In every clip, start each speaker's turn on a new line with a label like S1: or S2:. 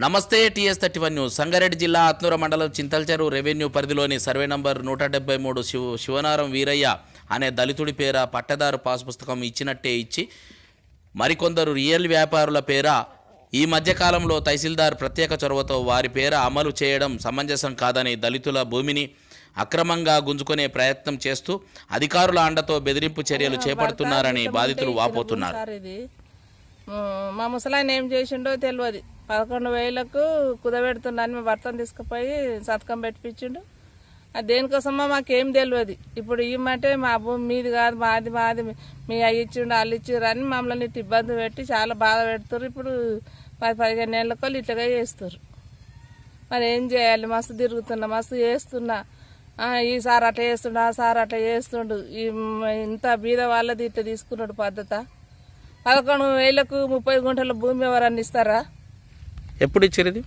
S1: నమస్తే TS thirty one news Sangareddy జిల్లా ఆత్నూర మండలం చింతల్చెరు రెవెన్యూ పరిధిలోని సర్వే నంబర్ నూట డెబ్బై మూడు శివ శివనారం వీరయ్య అనే దళితుడి పేర పట్టదారు పాస్ పుస్తకం ఇచ్చినట్టే ఇచ్చి మరికొందరు రియల్ వ్యాపారుల పేర ఈ మధ్యకాలంలో తహసీల్దార్ ప్రత్యేక చొరవతో వారి పేర అమలు చేయడం సమంజసం కాదని దళితుల భూమిని అక్రమంగా గుంజుకునే ప్రయత్నం చేస్తూ అధికారుల అండతో బెదిరింపు చర్యలు చేపడుతున్నారని బాధితులు వాపోతున్నారు
S2: సార్ ఇది ఉమ్, మా ముసలాయన ఏం చేసిండో తెలియదు పదకొండు వేలకు కుదబెడుతున్నాను మా భర్తను తీసుకుపోయి సంతకం పెట్టిపించిండు అది దేనికోసమో మాకేం తెలియదు ఇప్పుడు ఇమ్మంటే మా భూమి మీది కాదు మాది మాది మీ అయ్యి ఇచ్చిండు వాళ్ళు ఇచ్చిండ్రు అని మమ్మల్ని ఇట్ట ఇబ్బంది పెట్టి చాలా బాధ పెడుతున్నారు ఇప్పుడు పది పదిహేను ఏళ్ళకి ఇట్లగా చేస్తారు మరి ఏం చేయాలి మస్తు తిరుగుతున్నా మస్తు చేస్తున్నా ఆ, ఈ సార్ అట్లా చేస్తుండు ఆ సార్ అట్లా చేస్తుండు ఈ మ్, ఇంత బీద వాళ్ళది ఇట్లా తీసుకున్నాడు పద్ధత పదకొండు వేలకు ముప్పై గుంటల భూమి ఎవరన్నా ఇస్తారా
S1: ఎప్పుడు ఇచ్చారు ఇది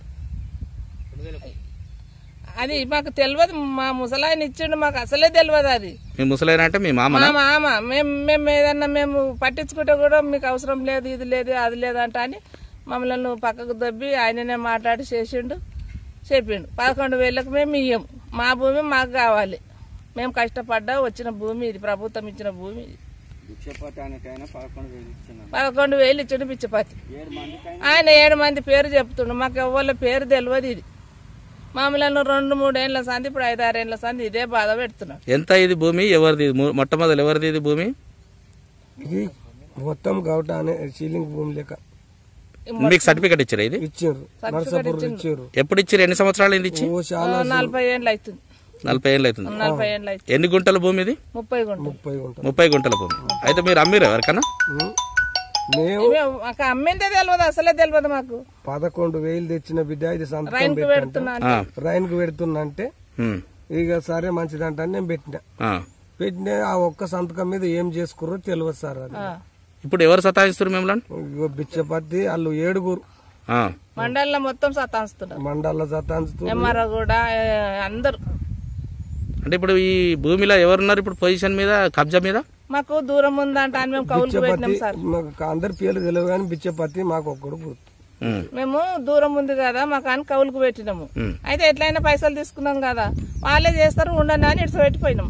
S2: అది మాకు తెలియదు మా ముసలాయన ఇచ్చిండు మాకు అసలే తెలియదు అది
S1: మీ ముసలైన అంటే మీ మామ
S2: మా మామ మేము మేము ఏదన్నా మేము పట్టించుకుంటే కూడా మీకు అవసరం లేదు ఇది లేదు అది లేదు అంట అని మమ్మల్ని పక్కకు దొబ్బి ఆయననే మాట్లాడి చేసిండు చెప్పిండు పదకొండు వేలకు మేము ఇయ్యం మా భూమి మాకు కావాలి మేము కష్టపడ్డా వచ్చిన భూమి ఇది ప్రభుత్వం ఇచ్చిన భూమి ఇది
S3: భిక్షపటానికైనా పదకొండు వేలు ఇచ్చినాం
S2: పదకొండు వేలు ఇచ్చిండు పిచ్చిపతి
S3: ఏడు మందికైనా
S2: ఆయన ఏడు మంది పేరు చెప్తుండు మాకు ఎవరి పేరు తెలియదు ఇది మామూలు రెండు మూడేళ్ల సంది ఇప్పుడు ఐదారేళ్ల సంది ఇదే బాధ పెడుతున్నాడు
S1: ఎంత ఇది భూమి ఎవరిది ము- మొట్టమొదలు ఎవరిది ఇది భూమి
S4: ఇది మొత్తం గౌట అనే సీలింగ్ భూమి లెక్క
S1: మీకు సర్టిఫికెట్ ఇచ్చారా ఇది
S4: ఇచ్చారు నర్సాపూర్ ఇచ్చారు
S1: ఎప్పుడు ఇచ్చారు ఎన్ని సంవత్సరాలు ఇది ఇచ్చి
S4: ఓ చాలా
S2: నలభై ఏండ్లు అవుతుంది
S1: నలభై ఏళ్ళు అవుతుంది
S2: నలభై ఏండ్లు అవుతుంది
S1: ఎన్ని గుంటల భూమి ఇది
S2: ముప్పై గుంటలు
S4: ముప్పై ఉంటాయి
S1: ముప్పై గుంటల భూమి అయితే మీరు అమ్మిరు ఎవరికన్నా
S4: ఉం. మేము
S2: ఇవే మాకు అమ్మిందే తెలియదు అసలే తెలియదు మాకు
S4: పదకొండు వేలు తెచ్చిన బిడ్డ ఇది సంతకం
S2: రైన్కి
S4: పెట్టంటే
S2: పెడుతున్నా
S1: ఆ,
S4: రైన్ కు పెడుతున్నా అంటే
S1: ఉమ్,
S4: ఇక సరే మంచిదంట అని నేను పెట్టిన
S1: ఆ.
S4: పెట్టిన ఆ ఒక్క సంతకం మీద ఏం చేసుకుర్రో తెలియదు సార్ అది
S1: ఇప్పుడు ఎవరు సతాయిస్తారు మిమ్మల్ని
S4: ఇగో బిచ్చపత్తి వాళ్ళు ఏడుగురు
S1: ఆ,
S2: మండలంలో మొత్తం సతాస్తున్నారు
S4: మండల జతాంచుతూ
S2: ఎంఆర్ఓ కూడా ఏ, అందరు
S1: అంటే ఇప్పుడు ఈ భూమిలో ఎవరున్నారు ఇప్పుడు పొజిషన్ మీద కబ్జా మీద
S2: మాకు దూరం ఉందంట అని మేము కౌలుకు పెట్టినాం సార్
S4: మాకు అందరి పేర్లు తెలియదు కానీ బిచ్చపత్తి మాకు ఒక్కడు గుర్తు
S1: ఉమ్,
S2: మేము దూరం ఉంది కదా మాకు అని కౌలుకు పెట్టినాము
S1: ఉమ్.
S2: అయితే ఎట్లయినా పైసలు తీసుకున్నాం కదా వాళ్ళే చేస్తారు ఉండండి అని ఇటు పెట్టిపోయినాం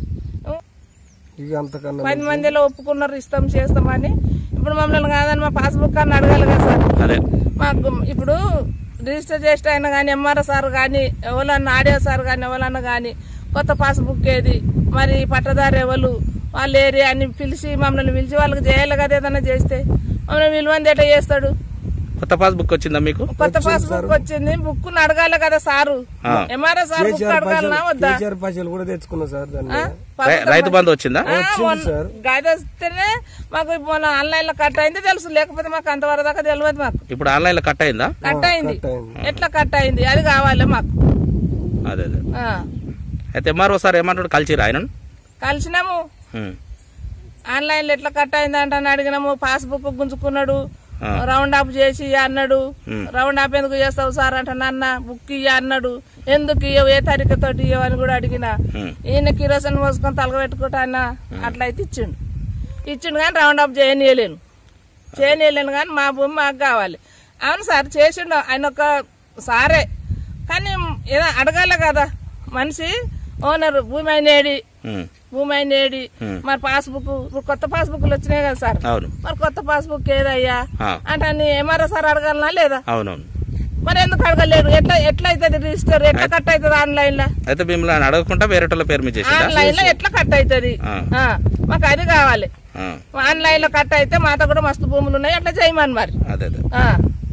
S4: ఇక అంతకన్నా
S2: పది మందిలో ఒప్పుకున్నారు ఇస్తాం చేస్తామని ఇప్పుడు మమ్మల్ని కాదని మా పాస్బుక్ అని అడగాలి కదా సార్
S1: అదే
S2: మాకు ఇప్పుడు రిజిస్టర్ చేసిన ఆయన కానీ ఎంఆర్ఓ సార్ కానీ ఎవరన్నా ఆడియో సార్ కానీ ఎవరన్నా కానీ కొత్త పాస్బుక్ ఏది మరి పట్టదారు ఎవరు వాళ్ళ ఏరియా అని పిలిచి మమ్మల్ని పిలిచి వాళ్ళకి చేయాలి కదా ఏదైనా చేస్తే మమ్మల్ని విలువంది ఎట్లా చేస్తాడు
S1: కొత్త పాస్ బుక్ వచ్చిందా మీకు
S2: కొత్త పాస్బుక్ వచ్చింది బుక్ అడగాలి కదా సారు ఎంఆర్ఓ సార్ బుక్ అడగాలనా వద్దా
S4: కేసీఆర్ పైసలు కూడా తెచ్చుకున్నా సార్ దాన్ని
S2: ఆ?
S1: రై- రైతు బంధు వచ్చిందా
S2: ఆ, మొన్న గది వస్తేనే మాకు ఇప్పుడు ఆన్లైన్ లో కట్ అయింది తెలుసు లేకపోతే మాకు అంతవరకు దాకా తెలియదు మాకు
S1: ఇప్పుడు ఆన్లైన్ లో కట్ అయిందా
S2: కట్ అయింది
S4: కట్ అయింది.
S2: ఎట్లా కట్ అయింది అది కావాలి మాకు
S1: అదే అదే
S2: ఆ.
S1: అయితే ఎంఆర్ఓ సార్ ఏమంటాడు కలిసిరా ఆయన
S2: కలిసినాము ఆన్లైన్ లో ఎట్లా కట్ అయింది అంటే అని అడిగినాము పాస్బుక్ గుంజుకున్నాడు
S1: ఆ.
S2: రౌండ్ అప్ చేసి ఇయ్య అన్నాడు
S1: ఉమ్.
S2: రౌండ్ అప్ ఎందుకు చేస్తావు సార్ అంటే నాన్న బుక్ ఇయ్య అన్నాడు ఎందుకు ఇయ్యవు ఏ తారీఖు తోటి ఇయ్యవు అని కూడా అడిగిన
S1: ఉమ్.
S2: ఈయన కిరోసన్ మోసుకొని తలగబెట్టుకుంటా అన్న అట్లా అయితే ఇచ్చిండు ఇచ్చిండు కానీ రౌండ్ అప్ చేయనీయలేను చేయనీయలేను కానీ మా భూమి మాకు కావాలి అవును సార్ చేసిండు ఆయన ఒక సారే కానీ ఏదో అడగాలి కదా మనిషి ఓనర్ భూమి అయినేడి భూమి అయినేడి మరి పాస్బుక్ ఇప్పుడు కొత్త పాస్బుక్లు వచ్చినాయి కదా సార్
S1: అవును
S2: మరి కొత్త పాస్బుక్ ఏదయ్యా
S1: ఆ.
S2: అంటే నీ ఎంఆర్ఓ సార్ అడగాలనా లేదా
S1: అవునవును
S2: మరి ఎందుకు అడగలేడు ఎట్లా ఎట్లా అవుతుంది రిజిస్టర్ ఎట్లా కట్ అవుతుంది ఆన్లైన్ లో
S1: అయితే మిమ్మల్ని అడగకుండా వేరేటోళ్ళ పేరు మీద చేసిందా
S2: ఆన్లైన్ లో ఎట్లా కట్ అవుతుంది
S1: ఆ.
S2: మాకు అది కావాలి
S1: ఆ,
S2: ఆన్లైన్ లో కట్ అయితే మాతో కూడా మస్తు భూములు ఉన్నాయి అట్లా చేయమని మరి
S1: అదే అదే
S2: ఆ.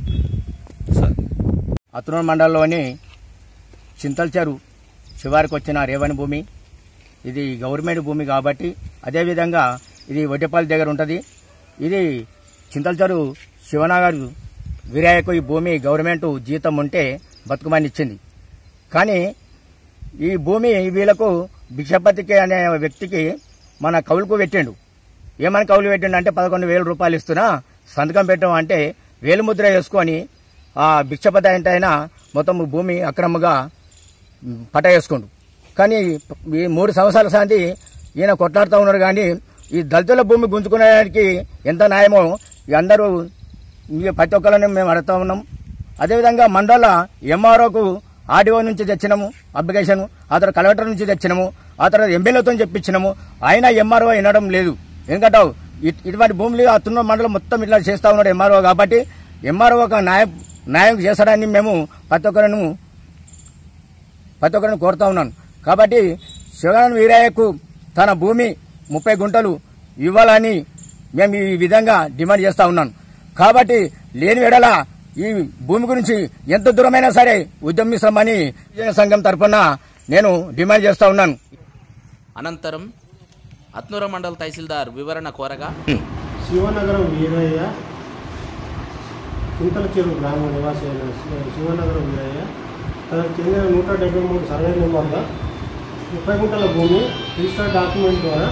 S1: సరే
S3: అతనూరు మండలంలోని చింతల్చెరు శివారికి వచ్చిన రేవణి భూమి ఇది గవర్నమెంట్ భూమి కాబట్టి అదేవిధంగా ఇది వడ్డేపల్లి దగ్గర ఉంటుంది ఇది చింతల్చెరు శివనగర్ వీరయ్యకు ఈ భూమి గవర్నమెంట్ జీతం ఉంటే బతుకుమని ఇచ్చింది కానీ ఈ భూమి వీళ్ళకు భిక్షపతికి అనే వ్యక్తికి మన కౌలుకు పెట్టిండు ఏమని కౌలు పెట్టిండు అంటే పదకొండు వేల రూపాయలు ఇస్తున్నా సంతకం పెట్టాం అంటే వేలు ముద్ర వేసుకొని ఆ భిక్షపతి అంటే ఆయన మొత్తం భూమి అక్రమంగా పట వేసుకుండు కానీ ఈ మూడు సంవత్సరాల సంది ఈయన కొట్లాడుతూ ఉన్నారు కానీ ఈ దళితుల భూమి గుంజుకునేదానికి ఎంత న్యాయమో ఈ అందరూ ఈ ప్రతి ఒక్కరిని మేము అడుగుతా ఉన్నాం అదేవిధంగా మండల ఎంఆర్ఓకు ఆర్డీఓ నుంచి తెచ్చినాము అప్లికేషన్ ఆ తర్వాత కలెక్టర్ నుంచి తెచ్చినాము ఆ తర్వాత ఎమ్మెల్యేతో చెప్పించినాము అయినా ఎంఆర్ఓ వినడం లేదు ఎందుకంటే ఇ- ఇటువంటి భూములు అత్తున్న మండలం మొత్తం ఇట్లా చేస్తా ఉన్నాడు ఎంఆర్ఓ కాబట్టి ఎంఆర్ఓ ఒక న్యాయం న్యాయం చేస్తాడని మేము ప్రతి ఒక్కరిని ప్రతి ఒక్కరిని కోరుతా ఉన్నాను కాబట్టి శివనారాయణ వీరయ్యకు తన భూమి ముప్పై గుంటలు ఇవ్వాలని మేము ఈ విధంగా డిమాండ్ చేస్తా ఉన్నాను కాబట్టి లేని వెడల ఈ భూమి గురించి ఎంత దూరమైనా సరే ఉద్యమిస్తామని యువజన సంఘం తరఫున నేను డిమాండ్ చేస్తా ఉన్నాను
S1: అనంతరం అత్నూర మండల తహసీల్దార్ వివరణ కోరగా
S5: శివనగరం వీరయ్య చింతల చెరువు గ్రామ నివాసి అయిన శివ- శివనగరం వీరయ్య తనకు చెందిన నూట డెబ్బై మూడు సర్వే నెంబర్గా ముప్పై గుంటల భూమి రిజిస్టర్ డాక్యుమెంట్ ద్వారా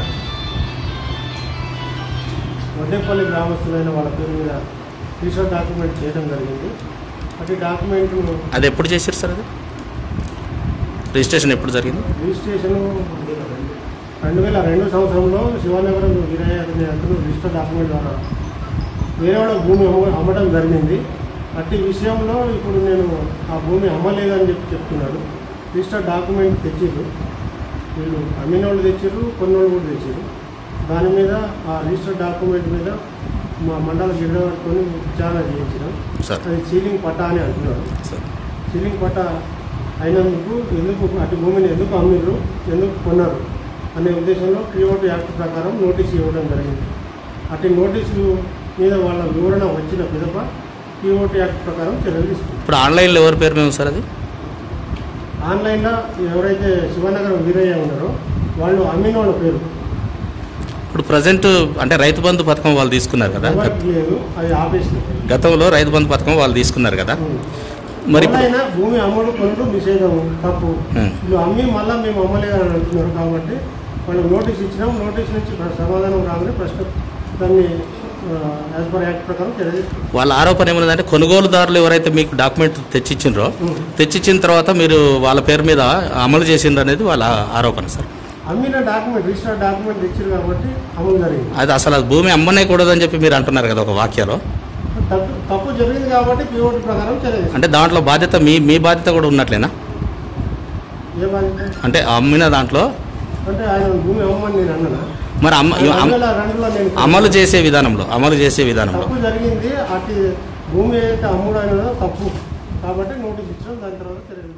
S5: వడ్డేపల్లి గ్రామస్తులైన వాళ్ళ పేరు మీద రిజిస్టర్ డాక్యుమెంట్ చేయడం జరిగింది అటు డాక్యుమెంట్
S1: అది ఎప్పుడు చేశారు సార్ అది రిజిస్ట్రేషన్ ఎప్పుడు జరిగింది
S5: రిజిస్ట్రేషన్ రెండు వేల రెండు సంవత్సరంలో శివనగరం వీరయ్య అనే అతను రిజిస్టర్ డాక్యుమెంట్ ద్వారా వేరే వాళ్ళ భూమి అమ్మ- అమ్మడం జరిగింది అట్టి విషయంలో ఇప్పుడు నేను ఆ భూమి అమ్మలేదని చెప్పి చెప్తున్నాను రిజిస్టర్ డాక్యుమెంట్ తెచ్చిర్రు వీళ్ళు అమ్మిన వాళ్ళు తెచ్చిర్రు కొన్నోళ్ళు కూడా తెచ్చిర్రు దాని మీద ఆ రిజిస్టర్ డాక్యుమెంట్ మీద మా మండల గిరిడతో విచారణ చేయించినాం
S1: సార్
S5: అది సీలింగ్ పట్టా అని అంటున్నారు
S1: సార్
S5: సీలింగ్ పట్ట అయినందుకు ఎందుకు అటు భూమిని ఎందుకు అమ్మిర్రు ఎందుకు కొన్నారు అనే ఉద్దేశంలో క్రియోట్ యాక్ట్ ప్రకారం నోటీసు ఇవ్వడం జరిగింది అటు నోటీసు మీద వాళ్ళ వివరణ వచ్చిన పిదప క్రియోట్ యాక్ట్ ప్రకారం చర్యలు తీసుకుంటారు
S1: ఇప్పుడు ఆన్లైన్లో ఎవరి పేరు మీద ఉంది సార్ అది
S5: ఆన్లైన్లో ఎవరైతే శివనగరం వీరయ్య ఉన్నారో వాళ్ళు అమ్మిన వాళ్ళ పేరు
S1: ఇప్పుడు ప్రజెంట్ అంటే రైతు బంధు పథకం వాళ్ళు తీసుకున్నారు కదా
S5: ఎవరికి లేదు అది ఆపేసినారు
S1: గతంలో రైతు బంధు పథకం వాళ్ళు తీసుకున్నారు కదా మరి ఇప్పుడు-
S5: ఎవరైనా భూమి అమ్ముడు కొనుడు నిషేధం తప్పు
S1: ఉం.
S5: వీళ్ళు అమ్మి మళ్ళీ మేము అమ్మలేదని అంటున్నారు కాబట్టి వాళ్ళు నోటీస్ ఇచ్చినాం నోటీస్ నుంచి ప్ర- సమాధానం రాగానే ప్రశ్న దాన్ని యాజ్ పర్ యాక్ట్ ప్రకారం చర్య తీసుకుంటాం
S1: వాళ్ళ ఆరోపణ ఏమన్నదంటే కొనుగోలుదారులు ఎవరైతే మీకు డాక్యుమెంట్ తెచ్చిచ్చిండ్రో తెచ్చిచ్చిన తర్వాత మీరు వాళ్ళ పేరు మీద అమలు చేసిండ్రు అనేది వాళ్ళ ఆరోపణ సార్
S5: అమ్మిన డాక్యుమెంట్ రిజిస్టర్ డాక్యుమెంట్ ఇచ్చారు కాబట్టి అమలు జరిగింది
S1: అది అసలు అది భూమి అమ్మనే కూడదని చెప్పి మీరు అంటున్నారు కదా ఒక వాక్యాలో
S5: తప్పు తప్పు జరిగింది కాబట్టి పిఓటి ప్రకారం చర్య తీసుకుంటాం
S1: అంటే దాంట్లో బాధ్యత మీ మీ బాధ్యత కూడా ఉన్నట్లేనా
S5: ఏ బాధ్యత
S1: అంటే అమ్మిన దాంట్లో
S5: అంటే ఆయన భూమి అమ్మని నేను అన్నానా
S1: మరి అమ్మ
S5: రెండు
S1: అమ్-
S5: వేల రెండులో నేను
S1: అమలు చేసే విధానంలో అమలు చేసే విధానంలో
S5: తప్పు జరిగింది అటు భూమి ఏదైతే అమ్ముడు అయినదో తప్పు కాబట్టి నోటీస్ ఇచ్చాం దాని తర్వాత చర్య